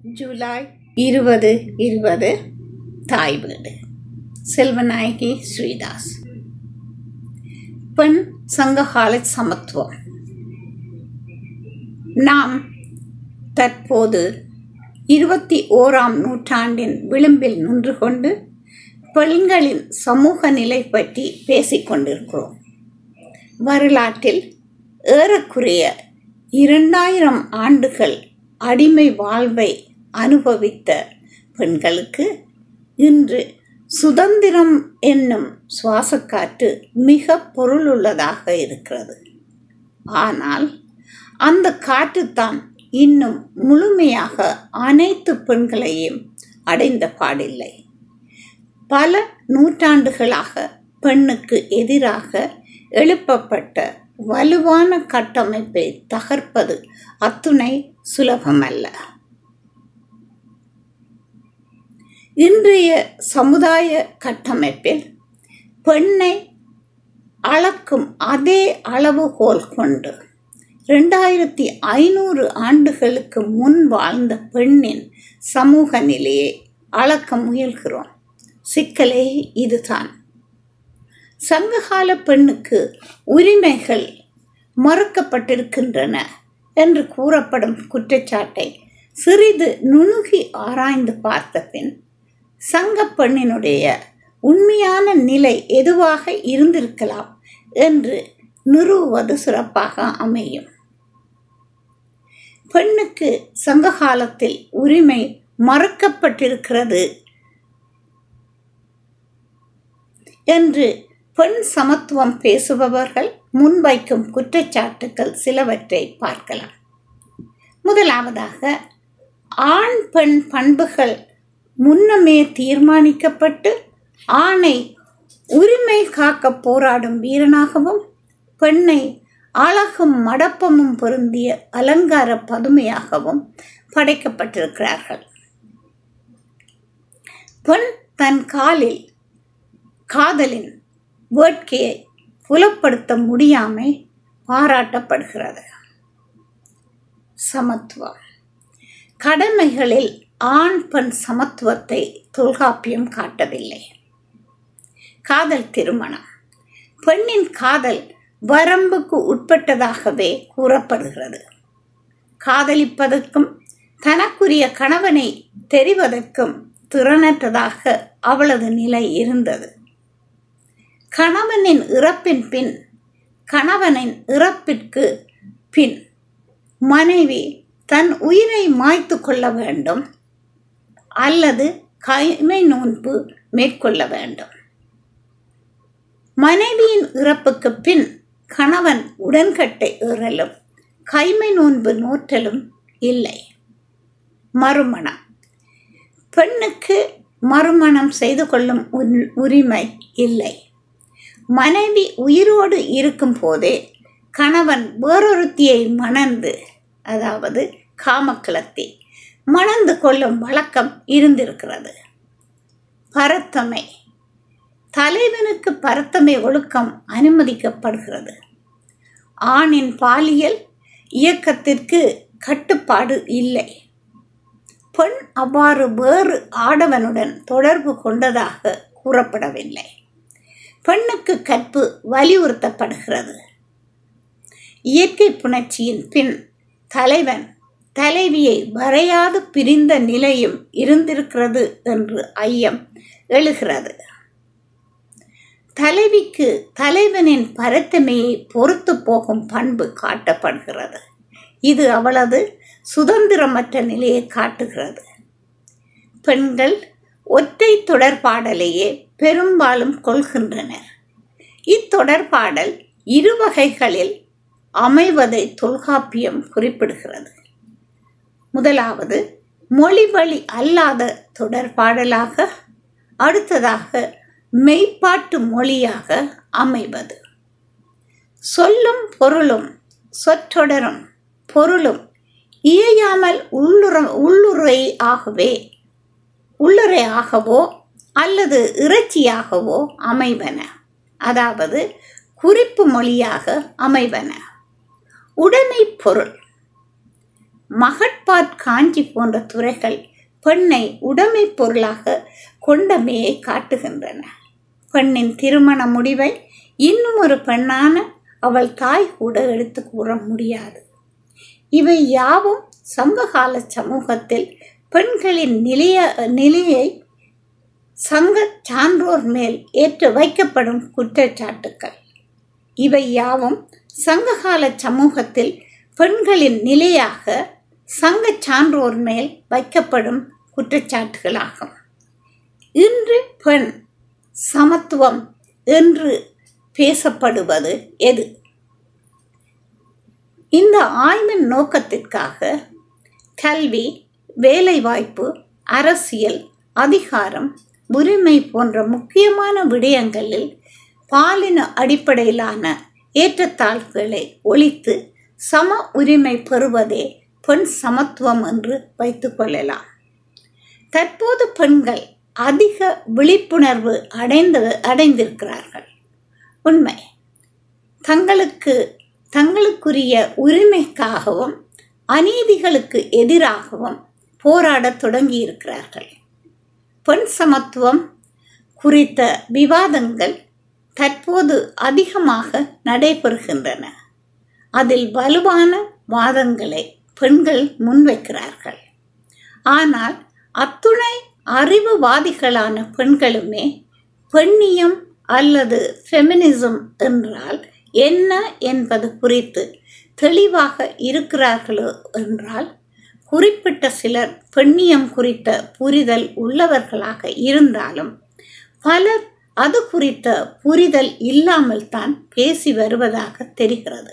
ஜூலை இருபது இருபது தாய் வீடு செல்வநாயகி ஸ்ரீதாஸ் பெண் சங்ககால சமத்துவம் நாம் தற்போது இருபத்தி ஓராம் நூற்றாண்டின் விளிம்பில் நின்று கொண்டு பெண்களின் சமூக நிலை பற்றி பேசிக்கொண்டிருக்கிறோம் வரலாற்றில் ஏறக்குறைய இரண்டாயிரம் ஆண்டுகள் அடிமை வாழ்வை அனுபவித்த பெண்களுக்கு இன்று சுதந்திரம் என்னும் சுவாசக்காற்று மிக பொருளுள்ளதாக இருக்கிறது ஆனால் அந்த காற்றுத்தான் இன்னும் முழுமையாக அனைத்து பெண்களையும் அடைந்த பாடில்லை பல நூற்றாண்டுகளாக பெண்ணுக்கு எதிராக எழுப்பப்பட்ட வலுவான கட்டமைப்பை தகர்ப்பது அத்துணை சுலபமல்ல இன்றைய சமுதாய கட்டமைப்பில் பெண்ணை அளக்கும் அதே அளவுகோல் கொண்டு ரெண்டாயிரத்தி ஐநூறு ஆண்டுகளுக்கு முன் வாழ்ந்த பெண்ணின் சமூக நிலையை அளக்க முயல்கிறோம் சிக்கலே இதுதான் சங்ககால பெண்ணுக்கு உரிமைகள் மறுக்கப்பட்டிருக்கின்றன என்று கூறப்படும் குற்றச்சாட்டை சிறிது நுணுகி ஆராய்ந்து பார்த்த பின் சங்க பெண்ணினுடைய உண்மையான நிலை எதுவாக இருந்திருக்கலாம் என்று நிறுவுவது சிறப்பாக அமையும் பெண்ணுக்கு சங்க காலத்தில் உரிமை மறுக்கப்பட்டிருக்கிறது என்று பெண் சமத்துவம் பேசுபவர்கள் முன்வைக்கும் குற்றச்சாட்டுக்கள் சிலவற்றை பார்க்கலாம் முதலாவதாக ஆண் பெண் பண்புகள் முன்னமே தீர்மானிக்கப்பட்டு ஆணை உரிமை காக்க போராடும் வீரனாகவும் பெண்ணை அழகும் மடப்பமும் பொருந்திய அலங்கார பதுமையாகவும் படைக்கப்பட்டிருக்கிறார்கள் பெண் தன் காலில் காதலின் வேட்கையை புலப்படுத்த முடியாமை பாராட்டப்படுகிறது சமத்துவம் கடமைகளில் ஆண் பெண் சமத்துவத்தை தொல்காப்பியம் காட்டவில்லை காதல் திருமணம் பெண்ணின் காதல் வரம்புக்கு உட்பட்டதாகவே கூறப்படுகிறது காதலிப்பதற்கும் தனக்குரிய கணவனை தெரிவதற்கும் திறனற்றதாக அவளது நிலை இருந்தது கணவனின் இறப்பின் பின் கணவனின் இறப்பிற்கு பின் மனைவி தன் உயிரை மாய்த்து கொள்ள வேண்டும் அல்லது கைமை நோன்பு மேற்கொள்ள வேண்டும் மனைவியின் இறப்புக்கு பின் கணவன் உடன்கட்டை ஏறலும் கைமை நோன்பு நோற்றலும் இல்லை மறுமணம் பெண்ணுக்கு மறுமணம் செய்து கொள்ளும் உரிமை இல்லை மனைவி உயிரோடு இருக்கும் போதே கணவன் வேறொருத்தியை மணந்து அதாவது காமக்கிளத்தி மணந்து கொள்ளும் வழக்கம் இருந்திருக்கிறது பரத்தமை தலைவனுக்கு பரத்தமை ஒழுக்கம் அனுமதிக்கப்படுகிறது ஆணின் பாலியல் இயக்கத்திற்கு கட்டுப்பாடு இல்லை பெண் அவ்வாறு வேறு ஆடவனுடன் தொடர்பு கொண்டதாக கூறப்படவில்லை பெண்ணுக்கு கற்பு வலியுறுத்தப்படுகிறது இயற்கை புணர்ச்சியின் பின் தலைவன் தலைவியை வரையாது பிரிந்த நிலையும் இருந்திருக்கிறது என்று ஐயம் எழுகிறது தலைவிக்கு தலைவனின் பரத்தமையை பொறுத்து போகும் பண்பு காட்டப்படுகிறது இது அவளது சுதந்திரமற்ற நிலையை காட்டுகிறது பெண்கள் ஒற்றை தொடர்பாடலையே பெரும்பாலும் கொள்கின்றனர் இத்தொடர்பாடல் இரு வகைகளில் அமைவதை தொல்காப்பியம் குறிப்பிடுகிறது முதலாவது மொழி வழி அல்லாத தொடர்பாடலாக அடுத்ததாக மெய்ப்பாட்டு மொழியாக அமைவது சொல்லும் பொருளும் சொற்றொடரும் பொருளும் இயையாமல் உள்ளுற உள்ளுரை ஆகவே உள்ளுரையாகவோ அல்லது இறைச்சியாகவோ அமைவன அதாவது குறிப்பு மொழியாக அமைவன உடைமை பொருள் மகட்பாட் காஞ்சி போன்ற துறைகள் பெண்ணை உடைமை பொருளாக கொண்டமையை காட்டுகின்றன பெண்ணின் திருமண முடிவை இன்னும் ஒரு பெண்ணான அவள் தாய் கூட எடுத்து கூற முடியாது இவை யாவும் சங்ககால சமூகத்தில் பெண்களின் நிலைய நிலையை சங்க சான்றோர் மேல் ஏற்று வைக்கப்படும் குற்றச்சாட்டுக்கள் இவை யாவும் சங்ககால சமூகத்தில் பெண்களின் நிலையாக சங்க சான்றோர் மேல் வைக்கப்படும் குற்றச்சாட்டுகளாகும் இன்று பெண் சமத்துவம் என்று பேசப்படுவது எது இந்த ஆய்வின் நோக்கத்திற்காக கல்வி வேலைவாய்ப்பு அரசியல் அதிகாரம் உரிமை போன்ற முக்கியமான விடயங்களில் பாலின அடிப்படையிலான ஏற்றத்தாழ்வுகளை ஒழித்து சம உரிமை பெறுவதே பெண் சமத்துவம் என்று வைத்துக் கொள்ளலாம் தற்போது பெண்கள் அதிக விழிப்புணர்வு அடைந்து அடைந்திருக்கிறார்கள் உண்மை தங்களுக்கு தங்களுக்குரிய உரிமைக்காகவும் அநீதிகளுக்கு எதிராகவும் போராடத் தொடங்கியிருக்கிறார்கள் பெண் சமத்துவம் குறித்த விவாதங்கள் தற்போது அதிகமாக நடைபெறுகின்றன அதில் வலுவான வாதங்களை பெண்கள் முன்வைக்கிறார்கள் ஆனால் அத்துணை அறிவுவாதிகளான பெண்களுமே பெண்ணியம் அல்லது ஃபெமினிசம் என்றால் என்ன என்பது குறித்து தெளிவாக இருக்கிறார்களோ என்றால் குறிப்பிட்ட சிலர் பெண்ணியம் குறித்த புரிதல் உள்ளவர்களாக இருந்தாலும் பலர் அது குறித்த புரிதல் இல்லாமல் தான் பேசி வருவதாக தெரிகிறது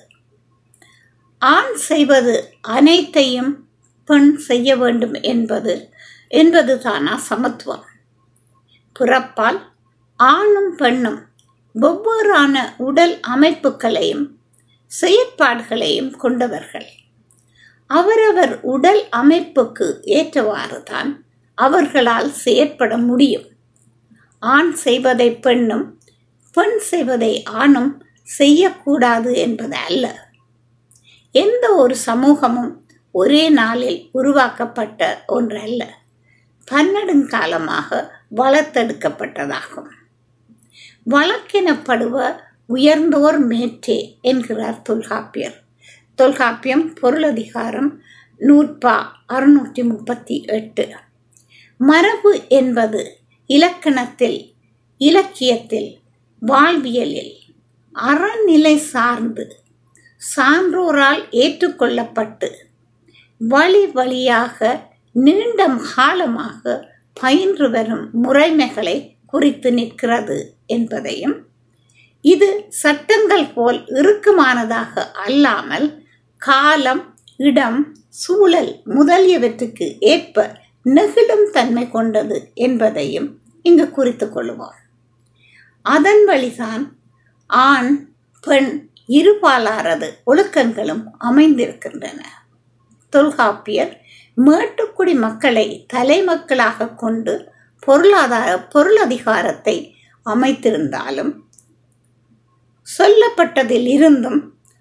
ஆண் செய்வது அனைத்தையும் பெண் செய்ய வேண்டும் என்பது என்பது தானா சமத்துவம் பிறப்பால் ஆணும் பெண்ணும் வெவ்வேறான உடல் அமைப்புகளையும் செயற்பாடுகளையும் கொண்டவர்கள் அவரவர் உடல் அமைப்புக்கு ஏற்றவாறு தான் அவர்களால் செயற்பட முடியும் ஆண் செய்வதை பெண்ணும் பெண் செய்வதை ஆணும் செய்யக்கூடாது என்பது அல்ல எந்த ஒரு சமூகமும் ஒரே நாளில் உருவாக்கப்பட்ட ஒன்றல்ல பன்னெடுங்காலமாக வளர்த்தெடுக்கப்பட்டதாகும் வழக்கெனப்படுவ உயர்ந்தோர் மேற்றே என்கிறார் தொல்காப்பியர் தொல்காப்பியம் பொருளதிகாரம் நூற்பா அறுநூற்றி முப்பத்தி எட்டு மரபு என்பது இலக்கணத்தில் இலக்கியத்தில் வாழ்வியலில் அறநிலை சார்ந்து சான்றோரால் ஏற்றுக்கொள்ளப்பட்டு வழி வழியாக நீண்ட காலமாக பயின்று வரும் முறைமைகளை குறித்து நிற்கிறது என்பதையும் இது சட்டங்கள் போல் இறுக்கமானதாக அல்லாமல் காலம் இடம் சூழல் முதலியவற்றுக்கு ஏற்ப நெகிழும் தன்மை கொண்டது என்பதையும் இங்கு குறித்து கொள்வோம் அதன் வழிதான் ஆண் பெண் இருபாலாரது ஒழுக்கங்களும் அமைந்திருக்கின்றன தொல்காப்பியர் மேட்டுக்குடி மக்களை தலைமக்களாக கொண்டு பொருளாதார பொருளதிகாரத்தை அமைத்திருந்தாலும் சொல்லப்பட்டதில் இருந்தும்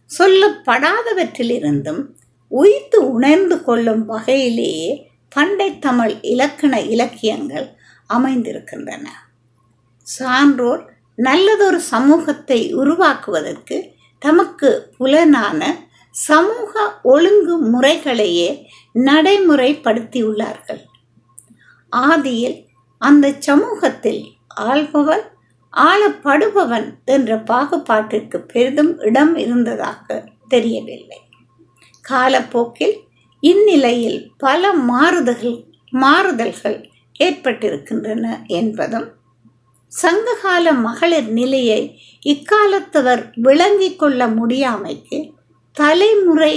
சொல்லப்படாதவற்றிலிருந்தும் உய்த்து உணர்ந்து கொள்ளும் வகையிலேயே பண்டை தமிழ் இலக்கண இலக்கியங்கள் அமைந்திருக்கின்றன சான்றோர் நல்லதொரு சமூகத்தை உருவாக்குவதற்கு தமக்கு புலனான சமூக ஒழுங்கு முறைகளையே நடைமுறைப்படுத்தியுள்ளார்கள் ஆதியில் அந்த சமூகத்தில் ஆள்பவன் ஆளப்படுபவன் என்ற பாகுபாட்டிற்கு பெரிதும் இடம் இருந்ததாக தெரியவில்லை காலப்போக்கில் இந்நிலையில் பல மாறுதல்கள் மாறுதல்கள் ஏற்பட்டிருக்கின்றன என்பதும் சங்ககால மகளிர் நிலையை இக்காலத்தவர் விளங்கிக் கொள்ள முடியாமைக்கு தலைமுறை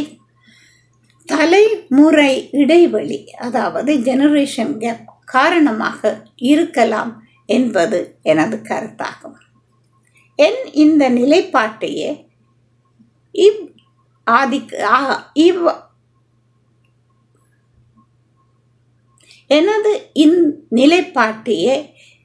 தலைமுறை இடைவெளி அதாவது ஜெனரேஷன் கேப் காரணமாக இருக்கலாம் என்பது எனது கருத்தாகும் என் இந்த நிலைப்பாட்டையே இவ் ஆதிக்க இவ் எனது இந்நிலைப்பாட்டையே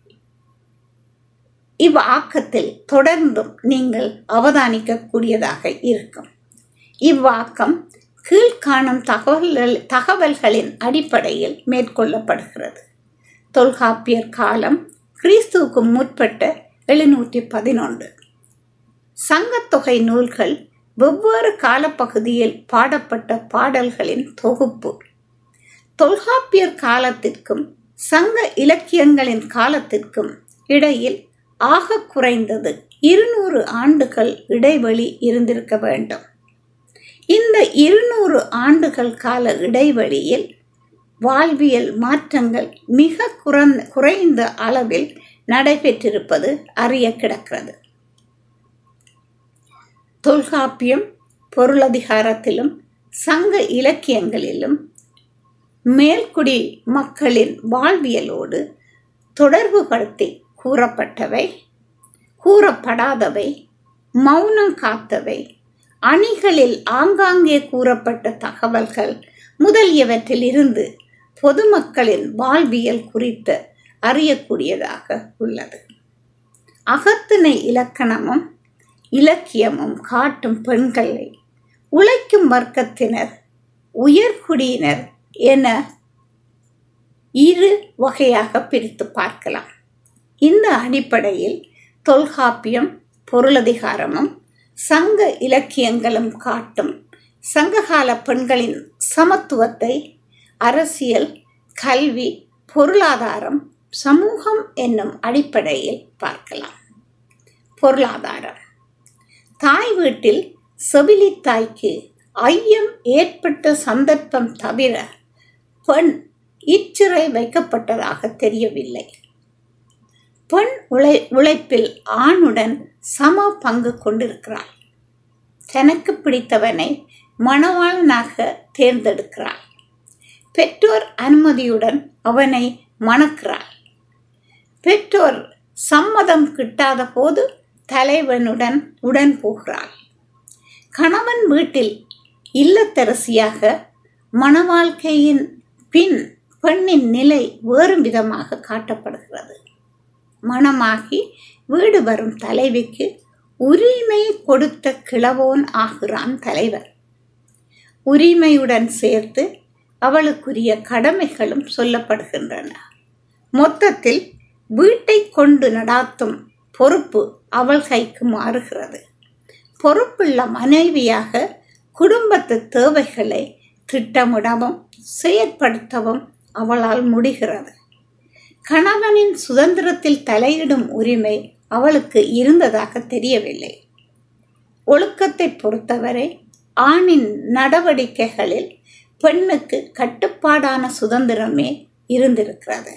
இவ்வாக்கத்தில் தொடர்ந்தும் நீங்கள் அவதானிக்கக்கூடியதாக இருக்கும் இவ்வாக்கம் கீழ்காணும் தகவல்கள் தகவல்களின் அடிப்படையில் மேற்கொள்ளப்படுகிறது தொல்காப்பியர் காலம் கிறிஸ்துவுக்கு முற்பட்ட எழுநூற்றி பதினொன்று சங்கத்தொகை நூல்கள் வெவ்வேறு காலப்பகுதியில் பாடப்பட்ட பாடல்களின் தொகுப்பு தொல்காப்பியர் காலத்திற்கும் சங்க இலக்கியங்களின் காலத்திற்கும் இடையில் ஆக குறைந்தது இருநூறு ஆண்டுகள் இடைவெளி இருந்திருக்க வேண்டும் இந்த இருநூறு ஆண்டுகள் கால இடைவெளியில் வாழ்வியல் மாற்றங்கள் மிக குறைந்த குறைந்த அளவில் நடைபெற்றிருப்பது அறிய கிடக்கிறது தொல்காப்பியம் பொருளதிகாரத்திலும் சங்க இலக்கியங்களிலும் மேல்குடி மக்களின் வாழ்வியலோடு தொடர்புபடுத்தி கூறப்பட்டவை கூறப்படாதவை மௌனம் காத்தவை அணிகளில் ஆங்காங்கே கூறப்பட்ட தகவல்கள் முதலியவற்றில் இருந்து பொதுமக்களின் வாழ்வியல் குறித்த அறியக்கூடியதாக உள்ளது அகத்திணை இலக்கணமும் இலக்கியமும் காட்டும் பெண்களை உழைக்கும் வர்க்கத்தினர் உயர்குடியினர் என இரு வகையாக பிரித்து பார்க்கலாம் இந்த அடிப்படையில் தொல்காப்பியம் பொருளதிகாரமும் சங்க இலக்கியங்களும் காட்டும் சங்ககால பெண்களின் சமத்துவத்தை அரசியல் கல்வி பொருளாதாரம் சமூகம் என்னும் அடிப்படையில் பார்க்கலாம் பொருளாதாரம் தாய் வீட்டில் செவிலி தாய்க்கு ஐயம் ஏற்பட்ட சந்தர்ப்பம் தவிர பெண் இச்சிறை வைக்கப்பட்டதாக தெரியவில்லை பெண் உழை உழைப்பில் ஆணுடன் சம பங்கு கொண்டிருக்கிறாள் தனக்கு பிடித்தவனை மணவாளனாக தேர்ந்தெடுக்கிறாள் பெற்றோர் அனுமதியுடன் அவனை மணக்கிறாள் பெற்றோர் சம்மதம் கிட்டாத போது தலைவனுடன் உடன் போகிறாள் கணவன் வீட்டில் இல்லத்தரசியாக மணவாழ்க்கையின் பின் பெண்ணின் நிலை வேறு விதமாக காட்டப்படுகிறது மணமாகி வீடு வரும் தலைவிக்கு உரிமை கொடுத்த கிழவோன் ஆகிறான் தலைவர் உரிமையுடன் சேர்த்து அவளுக்குரிய கடமைகளும் சொல்லப்படுகின்றன மொத்தத்தில் வீட்டை கொண்டு நடாத்தும் பொறுப்பு அவள் கைக்கு மாறுகிறது பொறுப்புள்ள மனைவியாக குடும்பத்து தேவைகளை திட்டமிடவும் செயற்படுத்தவும் அவளால் முடிகிறது கணவனின் சுதந்திரத்தில் தலையிடும் உரிமை அவளுக்கு இருந்ததாக தெரியவில்லை ஒழுக்கத்தை பொறுத்தவரை ஆணின் நடவடிக்கைகளில் பெண்ணுக்கு கட்டுப்பாடான சுதந்திரமே இருந்திருக்கிறது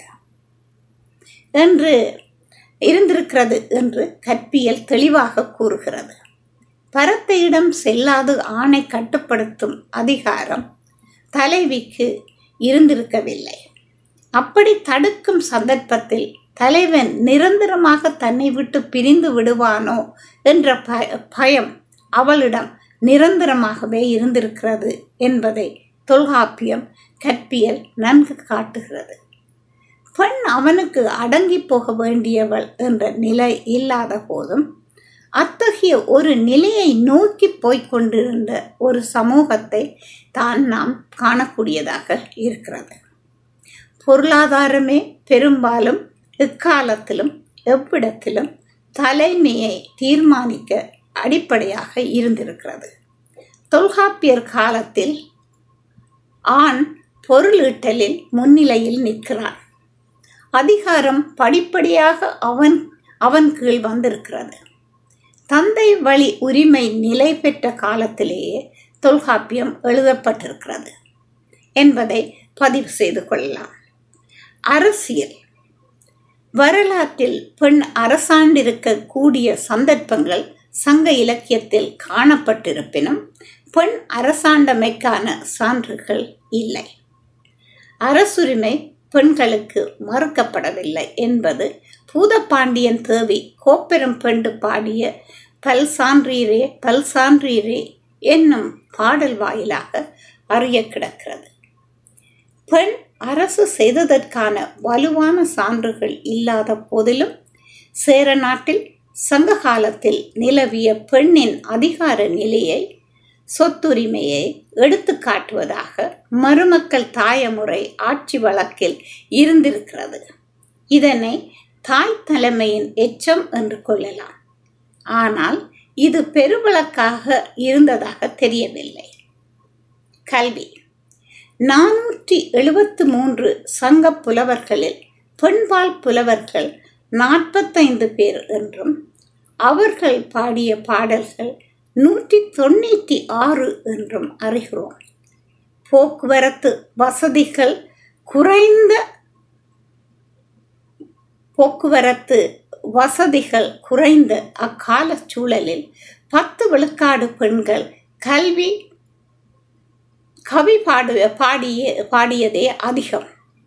என்று இருந்திருக்கிறது என்று கற்பியல் தெளிவாக கூறுகிறது பரத்தையிடம் செல்லாது ஆணை கட்டுப்படுத்தும் அதிகாரம் தலைவிக்கு இருந்திருக்கவில்லை அப்படி தடுக்கும் சந்தர்ப்பத்தில் தலைவன் நிரந்தரமாக தன்னை விட்டு பிரிந்து விடுவானோ என்ற பயம் அவளிடம் நிரந்தரமாகவே இருந்திருக்கிறது என்பதை தொல்காப்பியம் கற்பியல் நன்கு காட்டுகிறது பெண் அவனுக்கு அடங்கி போக வேண்டியவள் என்ற நிலை இல்லாத போதும் அத்தகைய ஒரு நிலையை நோக்கி போய்கொண்டிருந்த ஒரு சமூகத்தை தான் நாம் காணக்கூடியதாக இருக்கிறது பொருளாதாரமே பெரும்பாலும் எக்காலத்திலும் எவ்விடத்திலும் தலைமையை தீர்மானிக்க அடிப்படையாக இருந்திருக்கிறது தொல்காப்பியர் காலத்தில் ஆண் பொருளீட்டலில் முன்னிலையில் நிற்கிறான் அதிகாரம் படிப்படியாக அவன் அவன் கீழ் வந்திருக்கிறது தந்தை வழி உரிமை நிலை பெற்ற காலத்திலேயே தொல்காப்பியம் எழுதப்பட்டிருக்கிறது என்பதை பதிவு செய்து கொள்ளலாம் அரசியல் வரலாற்றில் பெண் அரசாண்டிருக்க கூடிய சந்தர்ப்பங்கள் சங்க இலக்கியத்தில் காணப்பட்டிருப்பினும் பெண் அரசாண்டமைக்கான சான்றுகள் இல்லை அரசுரிமை பெண்களுக்கு மறுக்கப்படவில்லை என்பது பூதப்பாண்டியன் தேவி கோப்பெரும் பெண்டு பாடிய பல்சான்றீரே பல்சான்றீரே என்னும் பாடல் வாயிலாக அறிய கிடக்கிறது பெண் அரசு செய்ததற்கான வலுவான சான்றுகள் இல்லாத போதிலும் சேர நாட்டில் சங்க காலத்தில் நிலவிய பெண்ணின் அதிகார நிலையை சொத்துரிமையை எடுத்து காட்டுவதாக மருமக்கள் தாயமுறை ஆட்சி வழக்கில் இருந்திருக்கிறது இதனை தாய் தலைமையின் எச்சம் என்று கொள்ளலாம் ஆனால் இது பெருவழக்காக இருந்ததாக தெரியவில்லை கல்வி நானூற்றி எழுபத்து மூன்று சங்க புலவர்களில் பெண்பால் புலவர்கள் நாற்பத்தைந்து பேர் என்றும் அவர்கள் பாடிய பாடல்கள் நூற்றி தொண்ணூற்றி ஆறு என்றும் அறிகிறோம் போக்குவரத்து வசதிகள் குறைந்த போக்குவரத்து வசதிகள் குறைந்த அக்கால சூழலில் பத்து விழுக்காடு பெண்கள் கல்வி கவி பாடு பாடிய பாடியதே அதிகம்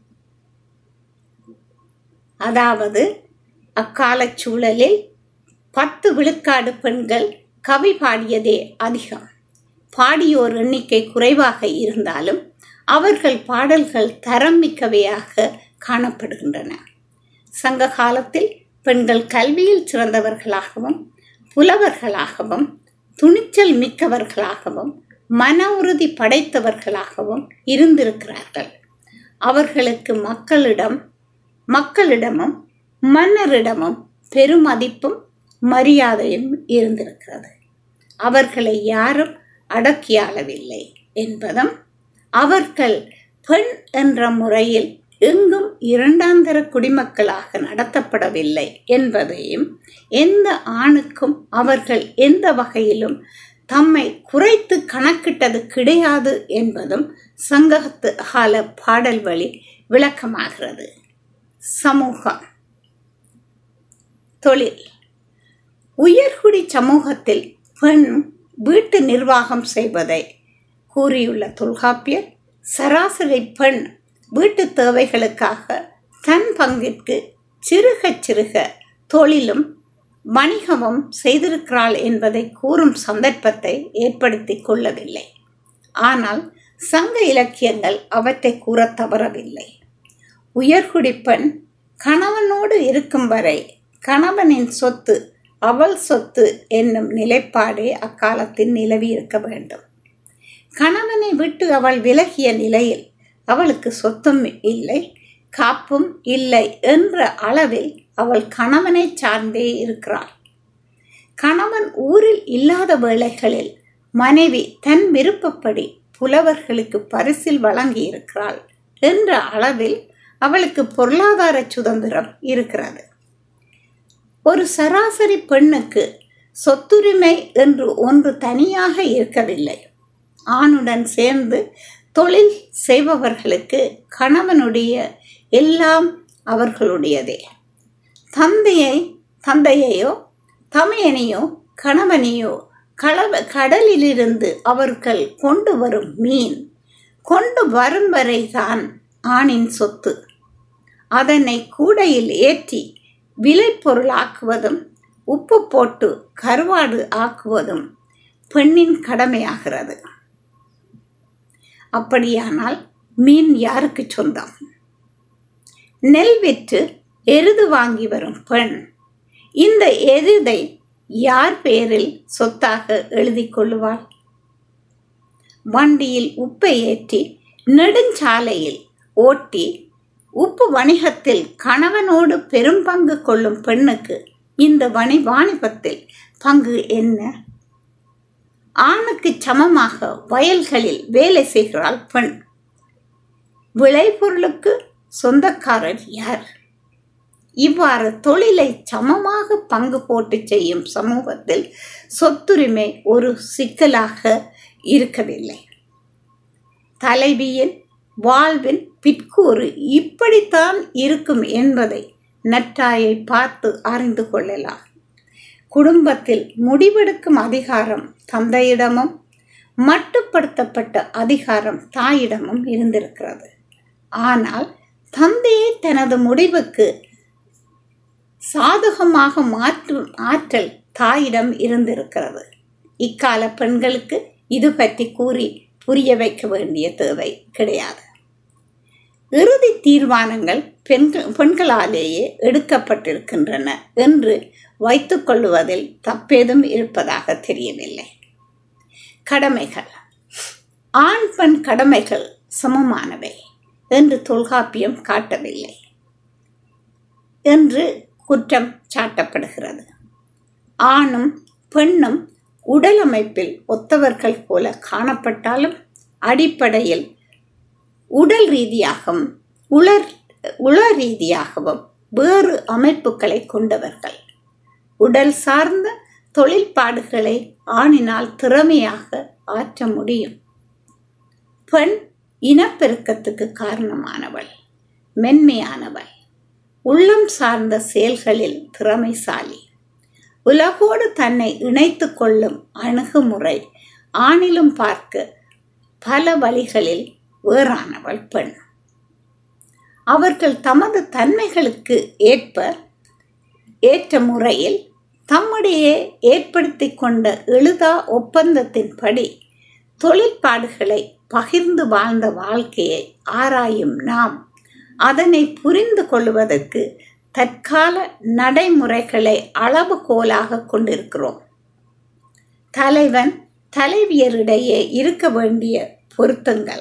அதாவது அக்கால சூழலில் பத்து விழுக்காடு பெண்கள் கவி பாடியதே அதிகம் பாடியோர் எண்ணிக்கை குறைவாக இருந்தாலும் அவர்கள் பாடல்கள் தரம் மிக்கவையாக காணப்படுகின்றன சங்க காலத்தில் பெண்கள் கல்வியில் சிறந்தவர்களாகவும் புலவர்களாகவும் துணிச்சல் மிக்கவர்களாகவும் மன உறுதி படைத்தவர்களாகவும் இருந்திருக்கிறார்கள் அவர்களுக்கு மக்களிடம் மக்களிடமும் மன்னரிடமும் பெருமதிப்பும் மரியாதையும் இருந்திருக்கிறது அவர்களை யாரும் அடக்கியாளவில்லை என்பதும் அவர்கள் பெண் என்ற முறையில் எங்கும் இரண்டாந்தர குடிமக்களாக நடத்தப்படவில்லை என்பதையும் எந்த ஆணுக்கும் அவர்கள் எந்த வகையிலும் தம்மை குறைத்து கணக்கிட்டது கிடையாது என்பதும் சங்கத்து கால பாடல் வழி விளக்கமாகிறது சமூகம் தொழில் உயர்குடி சமூகத்தில் பெண் வீட்டு நிர்வாகம் செய்வதை கூறியுள்ள தொல்காப்பியர் சராசரி பெண் வீட்டு தேவைகளுக்காக தன் பங்கிற்கு சிறுக சிறுக தொழிலும் வணிகமும் செய்திருக்கிறாள் என்பதை கூறும் சந்தர்ப்பத்தை ஏற்படுத்தி கொள்ளவில்லை ஆனால் சங்க இலக்கியங்கள் அவற்றை கூற தவறவில்லை உயர்குடி பெண் கணவனோடு இருக்கும் வரை கணவனின் சொத்து அவள் சொத்து என்னும் நிலைப்பாடே அக்காலத்தில் நிலவி இருக்க வேண்டும் கணவனை விட்டு அவள் விலகிய நிலையில் அவளுக்கு சொத்தும் இல்லை காப்பும் இல்லை என்ற அளவில் அவள் கணவனை சார்ந்தே இருக்கிறாள் கணவன் ஊரில் இல்லாத வேளைகளில் மனைவி தன் விருப்பப்படி புலவர்களுக்கு பரிசில் வழங்கி இருக்கிறாள் என்ற அளவில் அவளுக்கு பொருளாதார சுதந்திரம் இருக்கிறது ஒரு சராசரி பெண்ணுக்கு சொத்துரிமை என்று ஒன்று தனியாக இருக்கவில்லை ஆணுடன் சேர்ந்து தொழில் செய்பவர்களுக்கு கணவனுடைய எல்லாம் அவர்களுடையதே தந்தையை தந்தையையோ தமையனையோ கணவனையோ களவ கடலிலிருந்து அவர்கள் கொண்டு வரும் மீன் கொண்டு வரும் வரைதான் ஆணின் சொத்து அதனை கூடையில் ஏற்றி விளைபொருளாக்குவதும் உப்பு போட்டு கருவாடு ஆக்குவதும் பெண்ணின் கடமையாகிறது அப்படியானால் மீன் யாருக்கு சொந்தம் நெல் விற்று எருது வாங்கி வரும் பெண் இந்த எருதை யார் பெயரில் சொத்தாக எழுதி கொள்ளுவாள் வண்டியில் உப்பை ஏற்றி நெடுஞ்சாலையில் ஓட்டி உப்பு வணிகத்தில் கணவனோடு பெரும் பங்கு கொள்ளும் பெண்ணுக்கு இந்த வணி வாணிபத்தில் பங்கு என்ன ஆணுக்கு சமமாக வயல்களில் வேலை செய்கிறாள் பெண் விளைபொருளுக்கு சொந்தக்காரர் யார் இவ்வாறு தொழிலை சமமாக பங்கு போட்டு செய்யும் சமூகத்தில் சொத்துரிமை ஒரு சிக்கலாக இருக்கவில்லை தலைவியின் வாழ்வின் பிற்கூறு இப்படித்தான் இருக்கும் என்பதை நற்றாயை பார்த்து அறிந்து கொள்ளலாம் குடும்பத்தில் முடிவெடுக்கும் அதிகாரம் தந்தையிடமும் மட்டுப்படுத்தப்பட்ட அதிகாரம் தாயிடமும் இருந்திருக்கிறது ஆனால் தந்தையை தனது முடிவுக்கு சாதகமாக மாற்றும் ஆற்றல் தாயிடம் இருந்திருக்கிறது இக்கால பெண்களுக்கு இது பற்றி கூறி புரிய வைக்க வேண்டிய தேவை கிடையாது இறுதி தீர்மானங்கள் பெண்கள் பெண்களாலேயே எடுக்கப்பட்டிருக்கின்றன என்று வைத்துக்கொள்வதில் தப்பேதும் இருப்பதாக தெரியவில்லை கடமைகள் ஆண் பெண் கடமைகள் சமமானவை என்று தொல்காப்பியம் காட்டவில்லை என்று குற்றம் சாட்டப்படுகிறது ஆணும் பெண்ணும் உடல் அமைப்பில் ஒத்தவர்கள் போல காணப்பட்டாலும் அடிப்படையில் உடல் ரீதியாகவும் உளர் உள ரீதியாகவும் வேறு அமைப்புகளை கொண்டவர்கள் உடல் சார்ந்த தொழில்பாடுகளை ஆணினால் திறமையாக ஆற்ற முடியும் பெண் இனப்பெருக்கத்துக்கு காரணமானவள் மென்மையானவள் உள்ளம் சார்ந்த செயல்களில் திறமைசாலி உலகோடு தன்னை இணைத்து கொள்ளும் அணுகுமுறை ஆணிலும் பார்க்க பல வழிகளில் வேறானவள் பெண் அவர்கள் தமது தன்மைகளுக்கு ஏற்ப ஏற்ற முறையில் தம்முடைய ஏற்படுத்தி கொண்ட எழுதா ஒப்பந்தத்தின்படி தொழிற்பாடுகளை பகிர்ந்து வாழ்ந்த வாழ்க்கையை ஆராயும் நாம் அதனை புரிந்து கொள்வதற்கு தற்கால நடைமுறைகளை அளவுகோலாக கொண்டிருக்கிறோம் தலைவன் தலைவியரிடையே இருக்க வேண்டிய பொருத்தங்கள்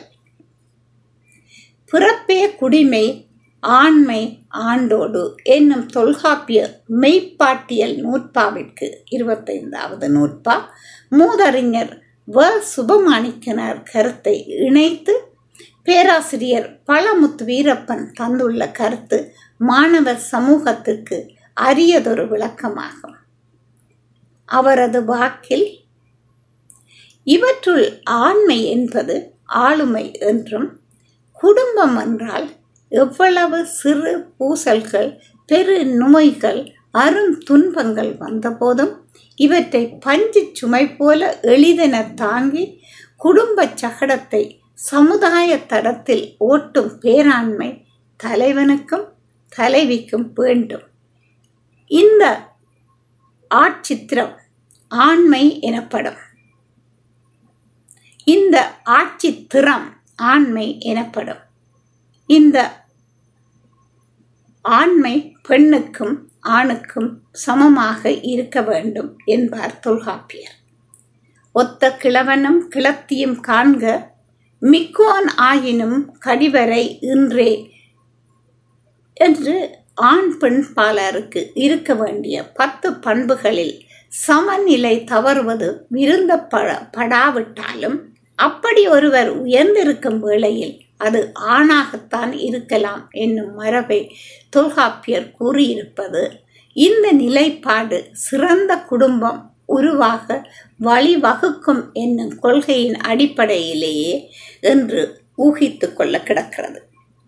பிறப்பே குடிமை ஆண்மை ஆண்டோடு என்னும் தொல்காப்பிய மெய்ப்பாட்டியல் நூற்பாவிற்கு இருபத்தைந்தாவது நூற்பா மூதறிஞர் வ சுபமாணிக்கனார் கருத்தை இணைத்து பேராசிரியர் பழமுத்து வீரப்பன் தந்துள்ள கருத்து மாணவர் சமூகத்துக்கு அரியதொரு விளக்கமாகும் அவரது வாக்கில் இவற்றுள் ஆண்மை என்பது ஆளுமை என்றும் குடும்பம் என்றால் எவ்வளவு சிறு பூசல்கள் பெரு நோய்கள் அரும் துன்பங்கள் வந்தபோதும் இவற்றை பஞ்சு சுமை போல எளிதென தாங்கி குடும்ப சகடத்தை சமுதாய தடத்தில் ஓட்டும் பேராண்மை தலைவனுக்கும் தலைவிக்கும் வேண்டும் இந்த ஆட்சித்திரம் ஆண்மை எனப்படும் இந்த ஆட்சி திறம் ஆண்மை எனப்படும் இந்த ஆண்மை பெண்ணுக்கும் ஆணுக்கும் சமமாக இருக்க வேண்டும் என்பார் தொல்காப்பியர் ஒத்த கிழவனும் கிளத்தியும் காண்க மிக்கோன் ஆயினும் கடிவரை இன்றே என்று ஆண் பெண் பாலருக்கு இருக்க வேண்டிய பத்து பண்புகளில் சமநிலை தவறுவது விருந்தப்பட படாவிட்டாலும் அப்படி ஒருவர் உயர்ந்திருக்கும் வேளையில் அது ஆணாகத்தான் இருக்கலாம் என்னும் மரபை தொல்காப்பியர் கூறியிருப்பது இந்த நிலைப்பாடு சிறந்த குடும்பம் உருவாக வழிவகுக்கும் என்னும் கொள்கையின் அடிப்படையிலேயே என்று ஊகித்து கொள்ள கிடக்கிறது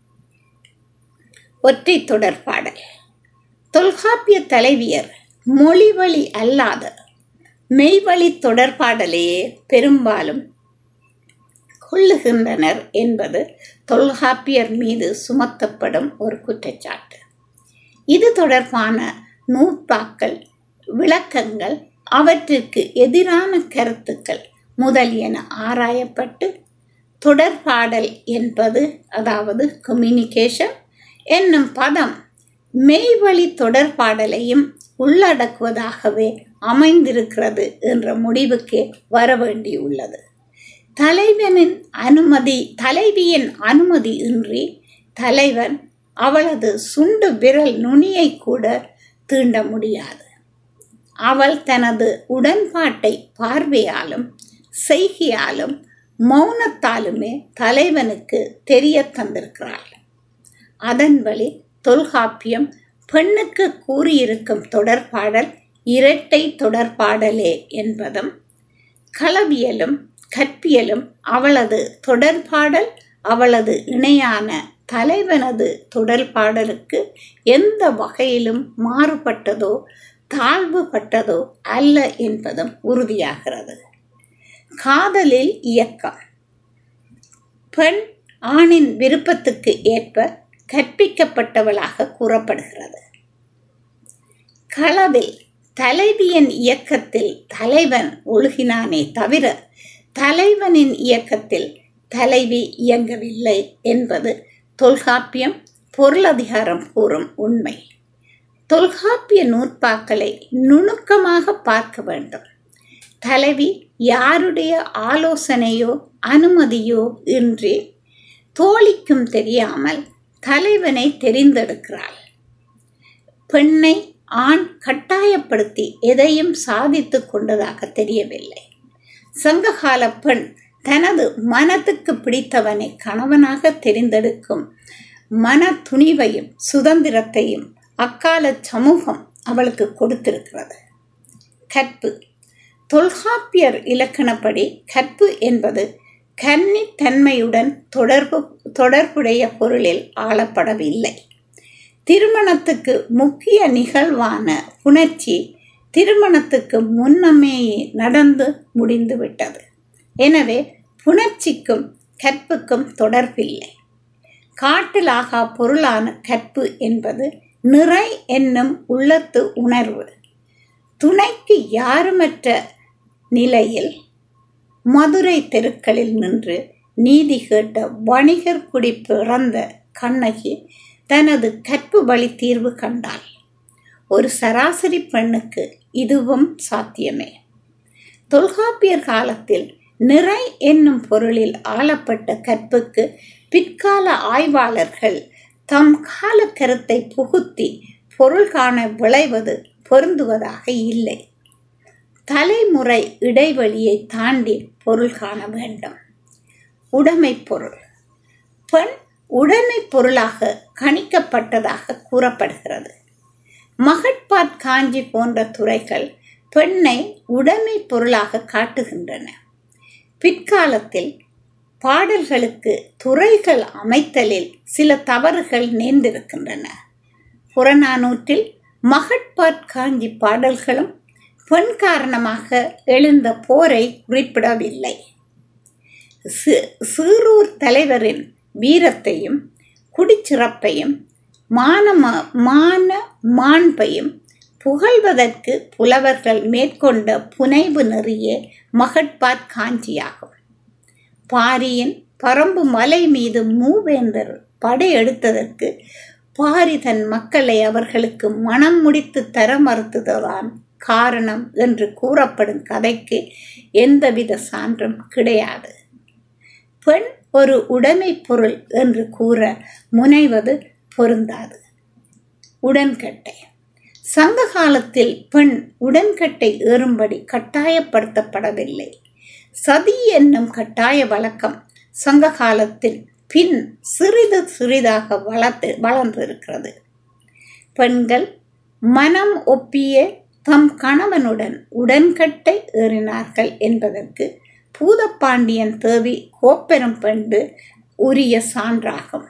ஒற்றை தொடர்பாடல் தொல்காப்பிய தலைவியர் மொழிவழி அல்லாத மெய்வழி தொடர்பாடலையே பெரும்பாலும் கொள்ளுகின்றனர் என்பது தொல்காப்பியர் மீது சுமத்தப்படும் ஒரு குற்றச்சாட்டு இது தொடர்பான நூற்பாக்கள் விளக்கங்கள் அவற்றிற்கு எதிரான கருத்துக்கள் முதலியன ஆராயப்பட்டு தொடர்பாடல் என்பது அதாவது கம்யூனிகேஷன் என்னும் பதம் மெய்வழி தொடர்பாடலையும் உள்ளடக்குவதாகவே அமைந்திருக்கிறது என்ற முடிவுக்கே வர வேண்டியுள்ளது தலைவனின் அனுமதி தலைவியின் அனுமதி இன்றி தலைவன் அவளது சுண்டு விரல் நுனியை கூட தீண்ட முடியாது அவள் தனது உடன்பாட்டை பார்வையாலும் செய்கையாலும் மௌனத்தாலுமே தலைவனுக்கு தெரிய தந்திருக்கிறாள் அதன் வழி தொல்காப்பியம் பெண்ணுக்கு கூறியிருக்கும் தொடர்பாடல் இரட்டை தொடர்பாடலே என்பதும் களவியலும் கற்பியலும் அவளது தொடர்பாடல் அவளது இணையான தலைவனது தொடர்பாடலுக்கு எந்த வகையிலும் மாறுபட்டதோ தாழ்வுபட்டதோ அல்ல என்பதும் உறுதியாகிறது காதலில் இயக்கம் பெண் ஆணின் விருப்பத்துக்கு ஏற்ப கற்பிக்கப்பட்டவளாக கூறப்படுகிறது களவில் தலைவியின் இயக்கத்தில் தலைவன் ஒழுகினானே தவிர தலைவனின் இயக்கத்தில் தலைவி இயங்கவில்லை என்பது தொல்காப்பியம் பொருளதிகாரம் கூறும் உண்மை தொல்காப்பிய நூற்பாக்களை நுணுக்கமாக பார்க்க வேண்டும் தலைவி யாருடைய ஆலோசனையோ அனுமதியோ இன்றி தோழிக்கும் தெரியாமல் தலைவனை தெரிந்தெடுக்கிறாள் பெண்ணை ஆண் கட்டாயப்படுத்தி எதையும் சாதித்து கொண்டதாக தெரியவில்லை சங்ககால பெண் தனது மனத்துக்கு பிடித்தவனை கணவனாக தெரிந்தெடுக்கும் மன துணிவையும் சுதந்திரத்தையும் அக்கால சமூகம் அவளுக்கு கொடுத்திருக்கிறது கற்பு தொல்காப்பியர் இலக்கணப்படி கற்பு என்பது கன்னித்தன்மையுடன் தொடர்பு தொடர்புடைய பொருளில் ஆளப்படவில்லை திருமணத்துக்கு முக்கிய நிகழ்வான புணர்ச்சி திருமணத்துக்கு முன்னமே நடந்து முடிந்துவிட்டது எனவே புணர்ச்சிக்கும் கற்புக்கும் தொடர்பில்லை காட்டிலாகா பொருளான கற்பு என்பது நிறை என்னும் உள்ளத்து உணர்வு துணைக்கு யாருமற்ற நிலையில் மதுரை தெருக்களில் நின்று நீதி கேட்ட வணிகர் குடி பிறந்த கண்ணகி தனது கற்பு வழி தீர்வு கண்டாள் ஒரு சராசரி பெண்ணுக்கு இதுவும் சாத்தியமே தொல்காப்பியர் காலத்தில் நிறை என்னும் பொருளில் ஆளப்பட்ட கற்புக்கு பிற்கால ஆய்வாளர்கள் தம் கால கருத்தை புகுத்தி பொருள் காண விளைவது பொருந்துவதாக இல்லை தலைமுறை இடைவெளியை தாண்டி பொருள் காண வேண்டும் உடைமை பொருள் பெண் உடைமை பொருளாக கணிக்கப்பட்டதாக கூறப்படுகிறது மகட்பாட் காஞ்சி போன்ற துறைகள் பெண்ணை உடைமை பொருளாக காட்டுகின்றன பிற்காலத்தில் பாடல்களுக்கு துறைகள் அமைத்தலில் சில தவறுகள் நேர்ந்திருக்கின்றன புறநானூற்றில் மகட்பாட் காஞ்சி பாடல்களும் பெண் காரணமாக எழுந்த போரை குறிப்பிடவில்லை சீரூர் தலைவரின் வீரத்தையும் குடிச்சிறப்பையும் மானம மான மாண்பையும் புகழ்வதற்கு புலவர்கள் மேற்கொண்ட புனைவு நெறியே மகட்பாட் காஞ்சியாகும் பாரியின் பரம்பு மலை மீது மூவேந்தர் படையெடுத்ததற்கு பாரி தன் மக்களை அவர்களுக்கு மனம் முடித்து தர மறுத்ததுதான் காரணம் என்று கூறப்படும் கதைக்கு எந்தவித சான்றும் கிடையாது பெண் ஒரு உடைமை பொருள் என்று கூற முனைவது பொருந்தாது உடன்கட்டை சங்க காலத்தில் பெண் உடன்கட்டை ஏறும்படி கட்டாயப்படுத்தப்படவில்லை சதி என்னும் கட்டாய வழக்கம் சங்க காலத்தில் பின் சிறிது சிறிதாக வளர்த்து வளர்ந்திருக்கிறது பெண்கள் மனம் ஒப்பிய தம் கணவனுடன் உடன்கட்டை ஏறினார்கள் என்பதற்கு பூதப்பாண்டியன் தேவி கோப்பெரும் பெண்டு உரிய சான்றாகும்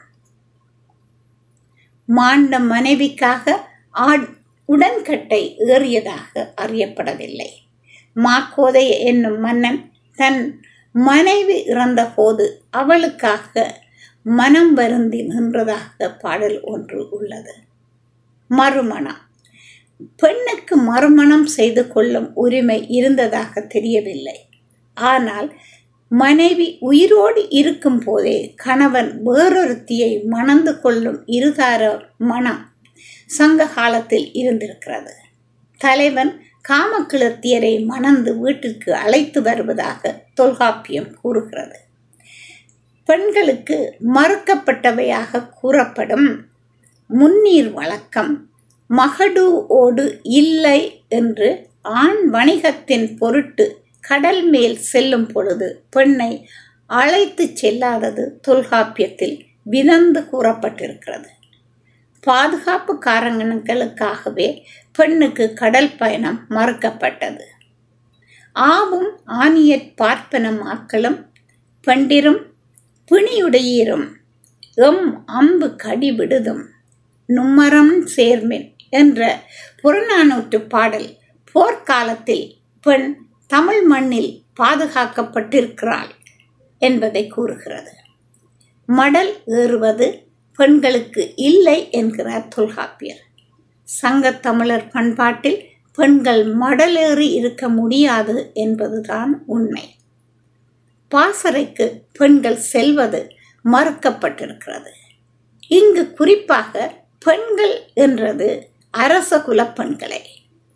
மாண்ட மனைவிக்காக ஆட் உடன்கட்டை ஏறியதாக அறியப்படவில்லை மாக்கோதை என்னும் மன்னன் தன் மனைவி இறந்தபோது அவளுக்காக மனம் வருந்தி நின்றதாக பாடல் ஒன்று உள்ளது மறுமணம் பெண்ணுக்கு மறுமணம் செய்து கொள்ளும் உரிமை இருந்ததாக தெரியவில்லை ஆனால் மனைவி உயிரோடு இருக்கும் போதே கணவன் வேறொருத்தியை மணந்து கொள்ளும் இருதார மனம் சங்க காலத்தில் இருந்திருக்கிறது தலைவன் காமக்கிளத்தியரை மணந்து வீட்டிற்கு அழைத்து வருவதாக தொல்காப்பியம் கூறுகிறது பெண்களுக்கு மறுக்கப்பட்டவையாக கூறப்படும் முன்னீர் வழக்கம் மகடு ஓடு இல்லை என்று ஆண் வணிகத்தின் பொருட்டு கடல் மேல் செல்லும் பொழுது பெண்ணை அழைத்து செல்லாதது தொல்காப்பியத்தில் விதந்து கூறப்பட்டிருக்கிறது பாதுகாப்பு காரணங்களுக்காகவே பெண்ணுக்கு கடல் பயணம் மறுக்கப்பட்டது ஆவும் ஆணியற் பார்ப்பன மாக்களும் பெண்டிரும் பிணியுடையீரும் எம் அம்பு கடி விடுதும் நும்மரம் சேர்மின் என்ற புறநானூற்று பாடல் போர்க்காலத்தில் பெண் தமிழ் மண்ணில் பாதுகாக்கப்பட்டிருக்கிறாள் என்பதை கூறுகிறது மடல் ஏறுவது பெண்களுக்கு இல்லை என்கிறார் தொல்காப்பியர் சங்கத் தமிழர் பண்பாட்டில் பெண்கள் மடலேறி இருக்க முடியாது என்பதுதான் உண்மை பாசறைக்கு பெண்கள் செல்வது மறுக்கப்பட்டிருக்கிறது இங்கு குறிப்பாக பெண்கள் என்றது அரச குல பெண்களை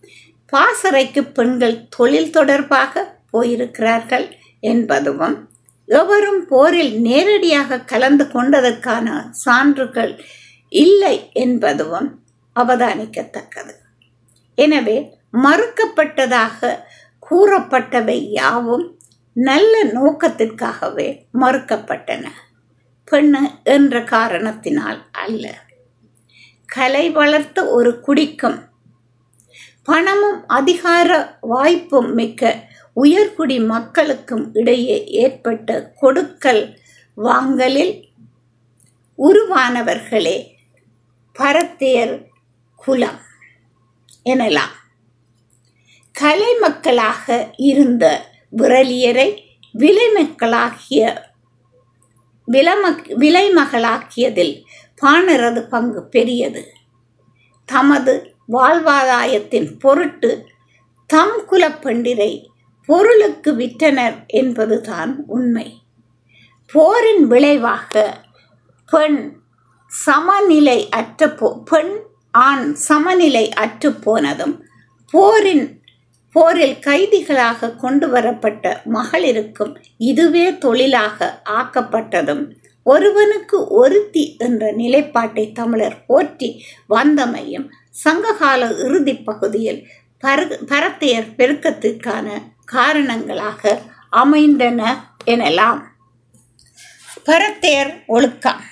பாசறைக்கு பெண்கள் தொழில் தொடர்பாக போயிருக்கிறார்கள் என்பதும் எவரும் போரில் நேரடியாக கலந்து கொண்டதற்கான சான்றுகள் இல்லை என்பதும் அவதானிக்கத்தக்கது எனவே மறுக்கப்பட்டதாக கூறப்பட்டவை யாவும் நல்ல நோக்கத்திற்காகவே மறுக்கப்பட்டன பெண்ணு என்ற காரணத்தினால் அல்ல கலை வளர்த்த ஒரு குடிக்கும் பணமும் அதிகார வாய்ப்பும் மிக்க உயர்குடி மக்களுக்கும் இடையே ஏற்பட்ட கொடுக்கல் வாங்கலில் உருவானவர்களே பரத்தேர் குலம் எனலாம் கலை மக்களாக இருந்த விரலியரை விலைமக்களாகிய விலமக் விலைமகளாக்கியதில் பாணரது பங்கு பெரியது தமது வாழ்வாதாயத்தின் பொருட்டு தம் குலப்பெண்டிரை பொருளுக்கு விற்றனர் என்பதுதான் உண்மை போரின் விளைவாக பெண் சமநிலை அற்ற போ பெண் ஆண் சமநிலை அற்று போனதும் போரின் போரில் கைதிகளாக கொண்டு வரப்பட்ட மகளிருக்கும் இதுவே தொழிலாக ஆக்கப்பட்டதும் ஒருவனுக்கு ஒருத்தி என்ற நிலைப்பாட்டை தமிழர் போற்றி வந்தமையும் சங்ககால இறுதி பகுதியில் பரு பரத்தையர் பெருக்கத்திற்கான காரணங்களாக அமைந்தன எனலாம் பரத்தையர் ஒழுக்கம்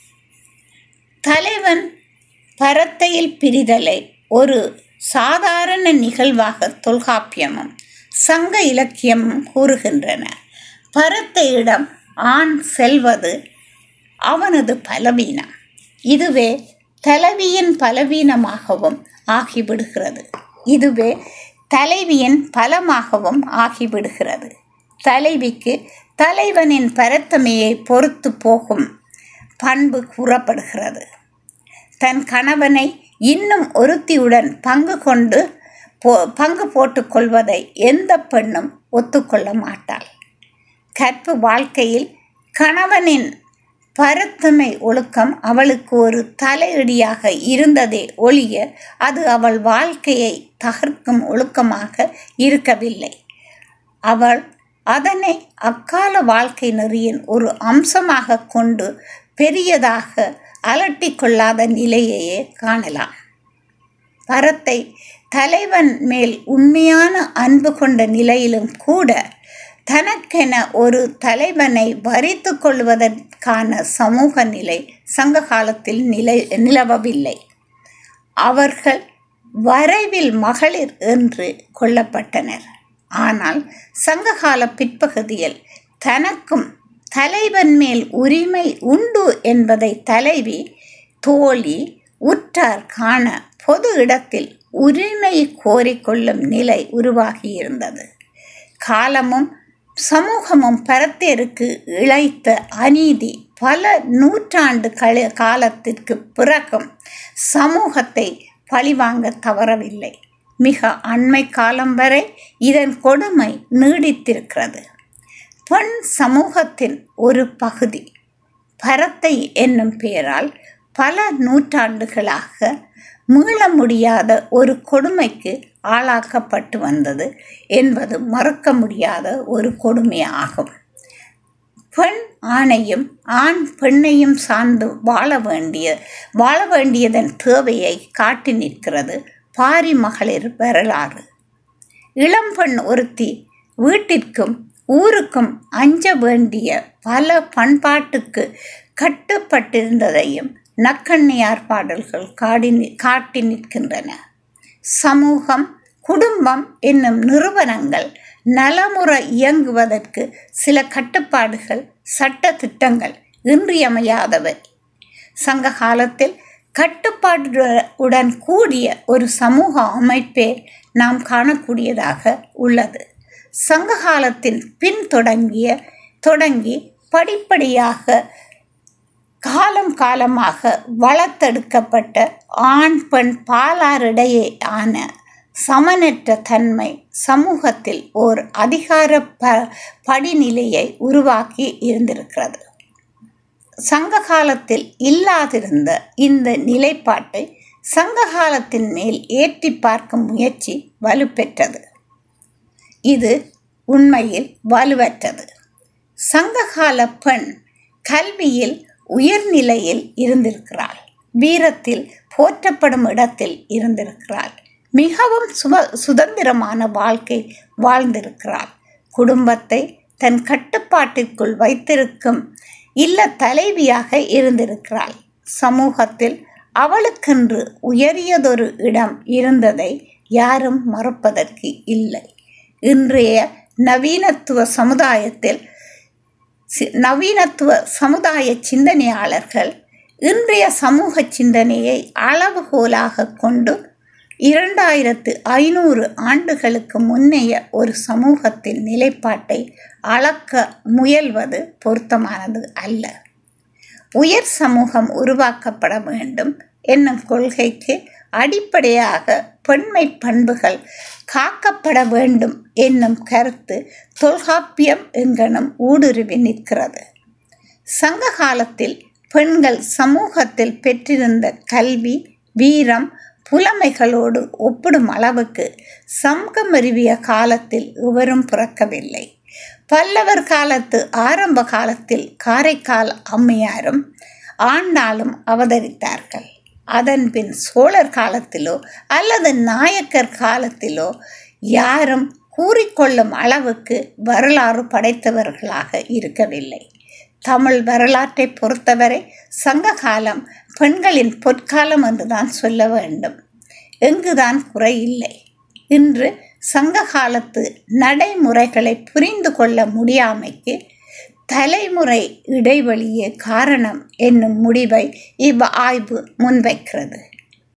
தலைவன் பரத்தையில் பிரிதலை ஒரு சாதாரண நிகழ்வாக தொல்காப்பியமும் சங்க இலக்கியமும் கூறுகின்றன பரத்தையிடம் ஆண் செல்வது அவனது பலவீனம் இதுவே தலைவியின் பலவீனமாகவும் ஆகிவிடுகிறது இதுவே தலைவியின் பலமாகவும் ஆகிவிடுகிறது தலைவிக்கு தலைவனின் பரத்தமையை பொறுத்து போகும் பண்பு கூறப்படுகிறது தன் கணவனை இன்னும் ஒருத்தியுடன் பங்கு கொண்டு போ பங்கு போட்டுக்கொள்வதை எந்த பெண்ணும் ஒத்துக்கொள்ள மாட்டாள் கற்பு வாழ்க்கையில் கணவனின் பரத்தமை ஒழுக்கம் அவளுக்கு ஒரு தலையடியாக இருந்ததே ஒழிய அது அவள் வாழ்க்கையை தகர்க்கும் ஒழுக்கமாக இருக்கவில்லை அவள் அதனை அக்கால வாழ்க்கை நெறியின் ஒரு அம்சமாக கொண்டு பெரியதாக அலட்டி கொள்ளாத நிலையையே காணலாம் பரத்தை தலைவன் மேல் உண்மையான அன்பு கொண்ட நிலையிலும் கூட தனக்கென ஒரு தலைவனை வரித்து கொள்வதற்கான சமூக நிலை சங்க காலத்தில் நிலை நிலவவில்லை அவர்கள் வரைவில் மகளிர் என்று கொல்லப்பட்டனர் ஆனால் சங்ககால பிற்பகுதியில் தனக்கும் தலைவன் மேல் உரிமை உண்டு என்பதை தலைவி தோழி உற்றார் காண பொது இடத்தில் உரிமை கோரிக்கொள்ளும் நிலை உருவாகியிருந்தது காலமும் சமூகமும் பரத்தேருக்கு இழைத்த அநீதி பல நூற்றாண்டு கள காலத்திற்கு பிறகும் சமூகத்தை பழிவாங்க தவறவில்லை மிக அண்மை காலம் வரை இதன் கொடுமை நீடித்திருக்கிறது பெண் சமூகத்தின் ஒரு பகுதி பரத்தை என்னும் பெயரால் பல நூற்றாண்டுகளாக மீள முடியாத ஒரு கொடுமைக்கு ஆளாக்கப்பட்டு வந்தது என்பது மறுக்க முடியாத ஒரு கொடுமையாகும் பெண் ஆணையும் ஆண் பெண்ணையும் சார்ந்து வாழ வேண்டிய வாழ வேண்டியதன் தேவையை காட்டி நிற்கிறது பாரி மகளிர் வரலாறு இளம்பெண் ஒருத்தி வீட்டிற்கும் ஊருக்கும் அஞ்ச வேண்டிய பல பண்பாட்டுக்கு கட்டுப்பட்டிருந்ததையும் நக்கண்ணியார் பாடல்கள் காடி காட்டி நிற்கின்றன சமூகம் குடும்பம் என்னும் நிறுவனங்கள் நலமுற இயங்குவதற்கு சில கட்டுப்பாடுகள் சட்ட திட்டங்கள் இன்றியமையாதவை சங்க காலத்தில் கட்டுப்பாடுடன் கூடிய ஒரு சமூக அமைப்பே நாம் காணக்கூடியதாக உள்ளது சங்க காலத்தின் பின் தொடங்கிய தொடங்கி படிப்படியாக காலம் காலமாக வளர்த்தெடுக்கப்பட்ட ஆண் பெண் பாலாரிடையே ஆன சமனற்ற தன்மை சமூகத்தில் ஓர் அதிகார ப படிநிலையை உருவாக்கி இருந்திருக்கிறது சங்க காலத்தில் இல்லாதிருந்த இந்த நிலைப்பாட்டை சங்க காலத்தின் மேல் ஏற்றி பார்க்கும் முயற்சி வலுப்பெற்றது இது உண்மையில் வலுவற்றது சங்ககால பெண் கல்வியில் உயர்நிலையில் இருந்திருக்கிறாள் வீரத்தில் போற்றப்படும் இடத்தில் இருந்திருக்கிறாள் மிகவும் சுப சுதந்திரமான வாழ்க்கை வாழ்ந்திருக்கிறாள் குடும்பத்தை தன் கட்டுப்பாட்டிற்குள் வைத்திருக்கும் இல்ல தலைவியாக இருந்திருக்கிறாள் சமூகத்தில் அவளுக்கென்று உயரியதொரு இடம் இருந்ததை யாரும் மறப்பதற்கு இல்லை இன்றைய நவீனத்துவ சமுதாயத்தில் நவீனத்துவ சமுதாய சிந்தனையாளர்கள் இன்றைய சமூக சிந்தனையை அளவுகோலாக கொண்டு இரண்டாயிரத்து ஐநூறு ஆண்டுகளுக்கு முன்னைய ஒரு சமூகத்தின் நிலைப்பாட்டை அளக்க முயல்வது பொருத்தமானது அல்ல உயர் சமூகம் உருவாக்கப்பட வேண்டும் என்னும் கொள்கைக்கு அடிப்படையாக பெண்மை பண்புகள் காக்கப்பட வேண்டும் என்னும் கருத்து தொல்காப்பியம் எங்கனும் ஊடுருவி நிற்கிறது சங்க காலத்தில் பெண்கள் சமூகத்தில் பெற்றிருந்த கல்வி வீரம் புலமைகளோடு ஒப்பிடும் அளவுக்கு சமூகமறிவிய காலத்தில் எவரும் பிறக்கவில்லை பல்லவர் காலத்து ஆரம்ப காலத்தில் காரைக்கால் அம்மையாரும் ஆண்டாளும் அவதரித்தார்கள் அதன்பின் சோழர் காலத்திலோ அல்லது நாயக்கர் காலத்திலோ யாரும் கூறிக்கொள்ளும் அளவுக்கு வரலாறு படைத்தவர்களாக இருக்கவில்லை தமிழ் வரலாற்றை பொறுத்தவரை சங்க காலம் பெண்களின் பொற்காலம் என்றுதான் சொல்ல வேண்டும் எங்குதான் குறை இல்லை இன்று சங்க காலத்து நடைமுறைகளை புரிந்து கொள்ள முடியாமைக்கு தலைமுறை இடைவெளியே காரணம் என்னும் முடிவை இவ் ஆய்வு முன்வைக்கிறது